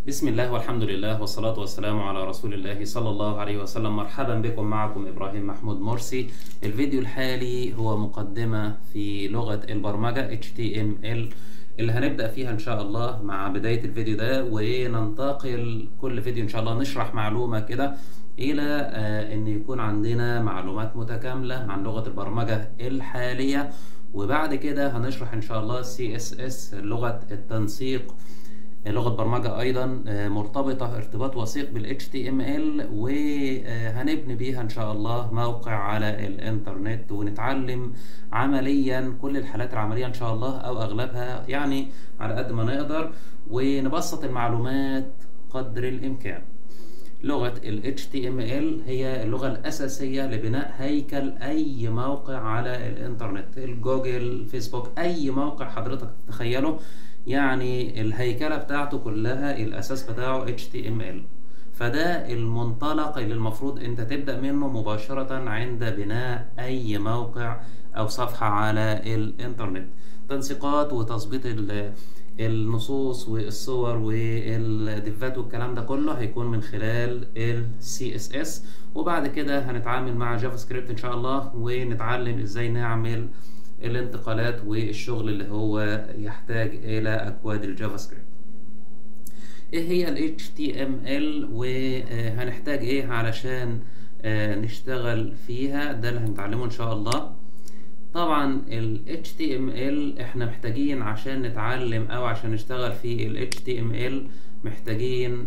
بسم الله والحمد لله والصلاة والسلام على رسول الله صلى الله عليه وسلم مرحبا بكم معكم إبراهيم محمود مرسي الفيديو الحالي هو مقدمة في لغة البرمجة HTML اللي هنبدأ فيها إن شاء الله مع بداية الفيديو ده وننتقل كل فيديو إن شاء الله نشرح معلومة كده إلى آه، إن يكون عندنا معلومات متكاملة عن لغة البرمجة الحالية وبعد كده هنشرح إن شاء الله CSS لغة التنسيق لغة برمجة أيضا آه، مرتبطة ارتباط وثيق بال HTML وهنبني بيها إن شاء الله موقع على الإنترنت ونتعلم عمليا كل الحالات العملية إن شاء الله أو أغلبها يعني على قد ما نقدر ونبسط المعلومات قدر الإمكان لغة ال HTML هي اللغة الأساسية لبناء هيكل أي موقع على الإنترنت الجوجل فيسبوك أي موقع حضرتك تتخيله يعني الهيكلة بتاعته كلها الأساس بتاعه HTML فده المنطلق اللي المفروض انت تبدأ منه مباشرة عند بناء أي موقع أو صفحة على الإنترنت تنسيقات وتظبيط ال- النصوص والصور والديفات والكلام ده كله هيكون من خلال ال CSS وبعد كده هنتعامل مع جافا سكريبت ان شاء الله ونتعلم ازاي نعمل الانتقالات والشغل اللي هو يحتاج الى اكواد الجافا سكريبت ايه هي ال HTML وهنحتاج ايه علشان آه، نشتغل فيها ده اللي هنتعلمه ان شاء الله طبعا ال HTML احنا محتاجين عشان نتعلم او عشان نشتغل في ال HTML محتاجين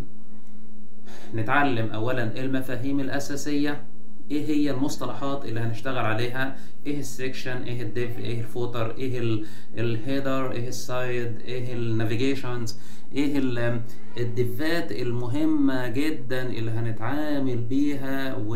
نتعلم اولا المفاهيم الاساسيه ايه هي المصطلحات اللي هنشتغل عليها ايه السكشن ايه الديف ايه الفوتر ايه الهيدر ايه السايد ايه النافيجيشنز ايه ال- الديفات المهمه جدا اللي هنتعامل بيها و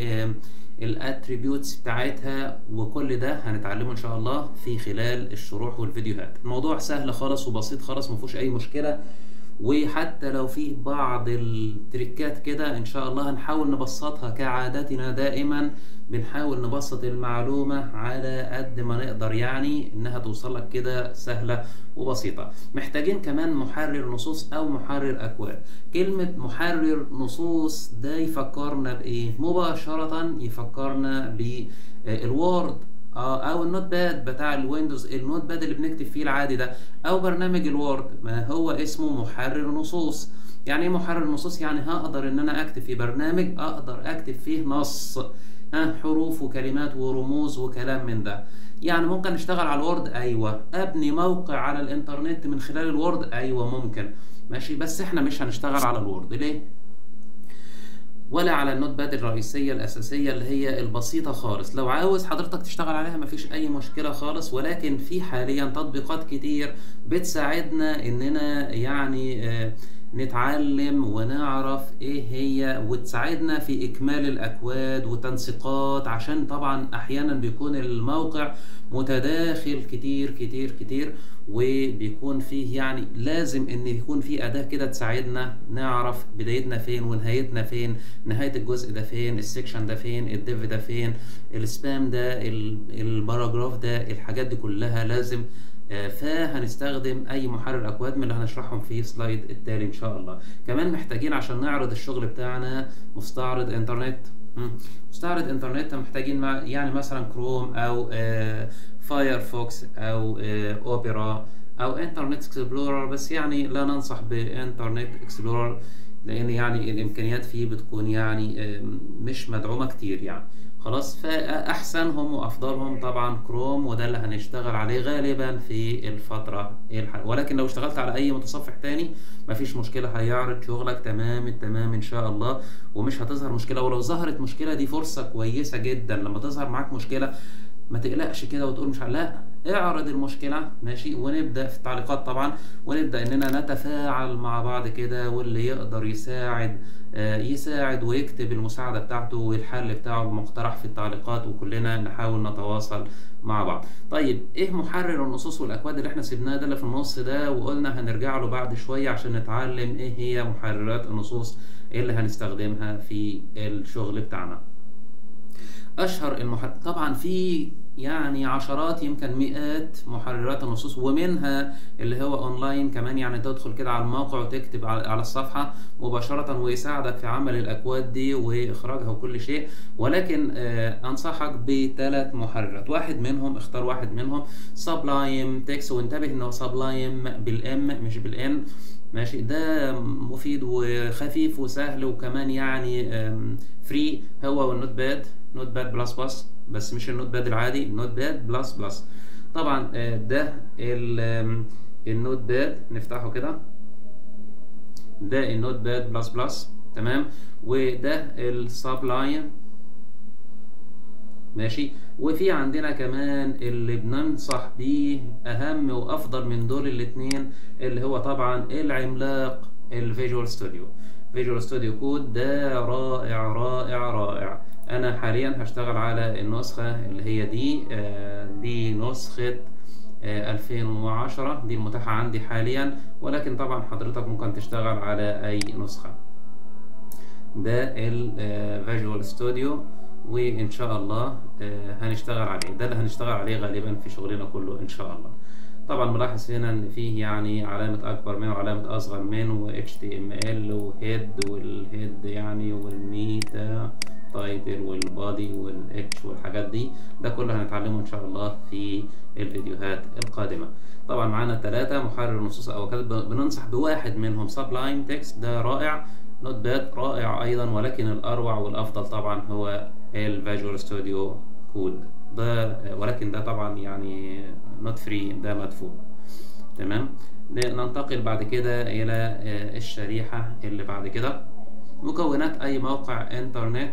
الاتريبيوتس بتاعتها وكل ده هنتعلمه ان شاء الله في خلال الشروح والفيديوهات الموضوع سهل خالص وبسيط خالص مفيهوش اي مشكله وحتى لو فيه بعض التريكات كده ان شاء الله هنحاول نبسطها كعادتنا دائما بنحاول نبسط المعلومة على قد ما نقدر يعني انها توصل لك كده سهلة وبسيطة محتاجين كمان محرر نصوص او محرر اكواد كلمة محرر نصوص ده يفكرنا بايه مباشرة يفكرنا بالوورد اه او النوت باد بتاع الويندوز النوت باد اللي بنكتب فيه العادي ده او برنامج الوورد ما هو اسمه محرر نصوص يعني ايه محرر نصوص يعني هقدر ان انا اكتب في برنامج اقدر اكتب فيه نص ها حروف وكلمات ورموز وكلام من ده يعني ممكن اشتغل على الوورد ايوه ابني موقع على الانترنت من خلال الوورد ايوه ممكن ماشي بس احنا مش هنشتغل على الوورد ليه ولا على النوت باد الرئيسية الأساسية اللي هي البسيطة خالص لو عاوز حضرتك تشتغل عليها مفيش أي مشكلة خالص ولكن في حاليا تطبيقات كتير بتساعدنا إننا يعني آه، نتعلم ونعرف ايه هي وتساعدنا في اكمال الاكواد وتنسيقات عشان طبعا احيانا بيكون الموقع متداخل كتير كتير كتير وبيكون فيه يعني لازم ان يكون في اداة كده تساعدنا نعرف بدايتنا فين ونهايتنا فين نهاية الجزء ده فين السكشن ده فين الديف ده فين السبام ده ال- الباراجراف ده الحاجات دي كلها لازم آه، فهنستخدم اي محرر اكواد من اللي هنشرحهم في سلايد التالي ان شاء الله كمان محتاجين عشان نعرض الشغل بتاعنا مستعرض انترنت مم. مستعرض انترنت محتاجين مع يعني مثلا كروم او آه، فايرفوكس او آه، اوبرا او انترنت اكسبلورر بس يعني لا ننصح بانترنت اكسبلورر لان يعني الامكانيات فيه بتكون يعني آه، مش مدعومه كتير يعني خلاص فاحسنهم وافضلهم طبعا كروم وده اللي هنشتغل عليه غالبا في الفتره الحاليه ولكن لو اشتغلت على اي متصفح تاني مفيش مشكله هيعرض شغلك تمام التمام ان شاء الله ومش هتظهر مشكله ولو ظهرت مشكله دي فرصه كويسه جدا لما تظهر معاك مشكله ما تقلقش كده وتقول مش ع- لا اعرض المشكله ماشي ونبدا في التعليقات طبعا ونبدا اننا نتفاعل مع بعض كده واللي يقدر يساعد آه، يساعد ويكتب المساعده بتاعته والحل بتاعه المقترح في التعليقات وكلنا نحاول نتواصل مع بعض طيب ايه محرر النصوص والاكواد اللي احنا سيبناه ده اللي في النص ده وقلنا هنرجع له بعد شويه عشان نتعلم ايه هي محررات النصوص اللي هنستخدمها في الشغل بتاعنا اشهر المحرك طبعا في يعني عشرات يمكن مئات محررات النصوص ومنها اللي هو اونلاين كمان يعني تدخل كده على الموقع وتكتب على الصفحة مباشرة ويساعدك في عمل الاكواد دي واخراجها وكل شيء ولكن آه انصحك بثلاث محررات واحد منهم اختار واحد منهم سبلايم تكس وانتبه انه سبلايم بالام مش بالان ماشي ده مفيد وخفيف وسهل وكمان يعني فري هو والنوت باد نوت باد بلس بلس بس مش النوت باد العادي النوت باد بلس بلس طبعا ده النوت باد نفتحه كده ده النوت باد بلس بلس تمام وده السبلاين ماشي وفي عندنا كمان اللي بننصح بيه اهم وافضل من دول الاتنين اللي هو طبعا العملاق الفيجوال ستوديو فيجوال ستوديو كود ده رائع رائع رائع انا حاليا هشتغل على النسخة اللي هي دي آه دي نسخة آه 2010 دي المتاحة عندي حاليا ولكن طبعا حضرتك ممكن تشتغل على اي نسخة ده الفيجوال ستوديو وان شاء الله هنشتغل عليه ده اللي هنشتغل عليه غالبا في شغلنا كله ان شاء الله طبعا ملاحظ هنا ان فيه يعني علامة اكبر من وعلامة اصغر من و HTML وهيد والهيد يعني والميتا تايتل والبادي والاتش والحاجات دي ده كله هنتعلمه ان شاء الله في الفيديوهات القادمة طبعا معانا ثلاثة محرر نصوص او كتب بننصح بواحد منهم سبلايم تكست ده رائع نوت باد رائع ايضا ولكن الاروع والافضل طبعا هو الفيجوال ستوديو كود ده ولكن ده طبعا يعني نوت فري ده مدفوع تمام ننتقل بعد كده الى الشريحة اللي بعد كده مكونات اي موقع انترنت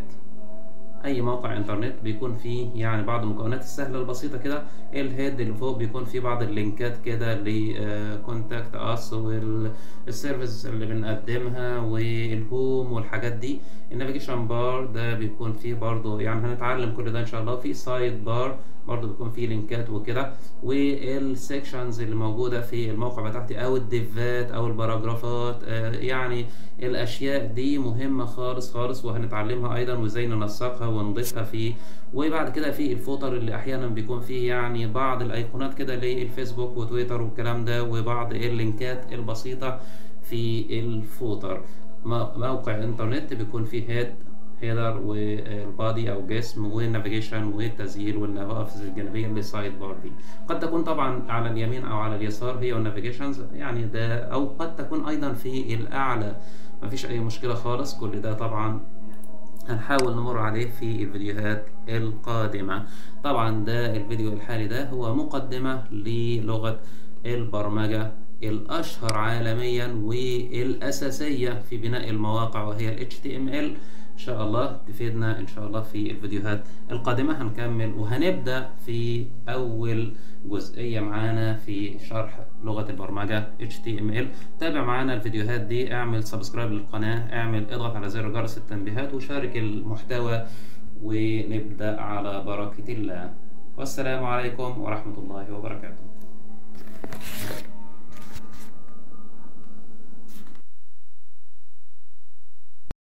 اي موقع انترنت بيكون فيه يعني بعض المكونات السهله البسيطه كده الهيد اللي فوق بيكون فيه بعض اللينكات كده لكونتاكت اس والسيرفيس اللي بنقدمها والهوم والحاجات دي النافيجيشن بار ده بيكون فيه برضو يعني هنتعلم كل ده ان شاء الله في سايد بار برضو بيكون فيه لينكات وكده والسيكشنز اللي موجوده في الموقع بتاعتي او الديفات او الباراجرافات آه يعني الاشياء دي مهمه خالص خالص وهنتعلمها ايضا وازاي ننسقها ونضيفها فيه وبعد كده في الفوتر اللي احيانا بيكون فيه يعني بعض الايقونات كده للفيسبوك وتويتر والكلام ده وبعض اللينكات البسيطه في الفوتر موقع انترنت بيكون فيه هيد هيدر والبادي او جسم والنافيجيشن والتسجيل والنوافذ الجانبيه اللي سايد بار دي قد تكون طبعا على اليمين او على اليسار هي والنافيجيشنز يعني ده او قد تكون ايضا في الاعلى مفيش اي مشكله خالص كل ده طبعا هنحاول نمر عليه في الفيديوهات القادمة طبعا ده الفيديو الحالي ده هو مقدمة للغة البرمجة الأشهر عالميا والأساسية في بناء المواقع وهي ال HTML إن شاء الله تفيدنا إن شاء الله في الفيديوهات القادمة هنكمل وهنبدأ في أول جزئية معانا في شرح لغة البرمجة HTML تابع معانا الفيديوهات دي اعمل سبسكرايب للقناة اعمل اضغط على زر جرس التنبيهات وشارك المحتوى ونبدأ على بركة الله والسلام عليكم ورحمة الله وبركاته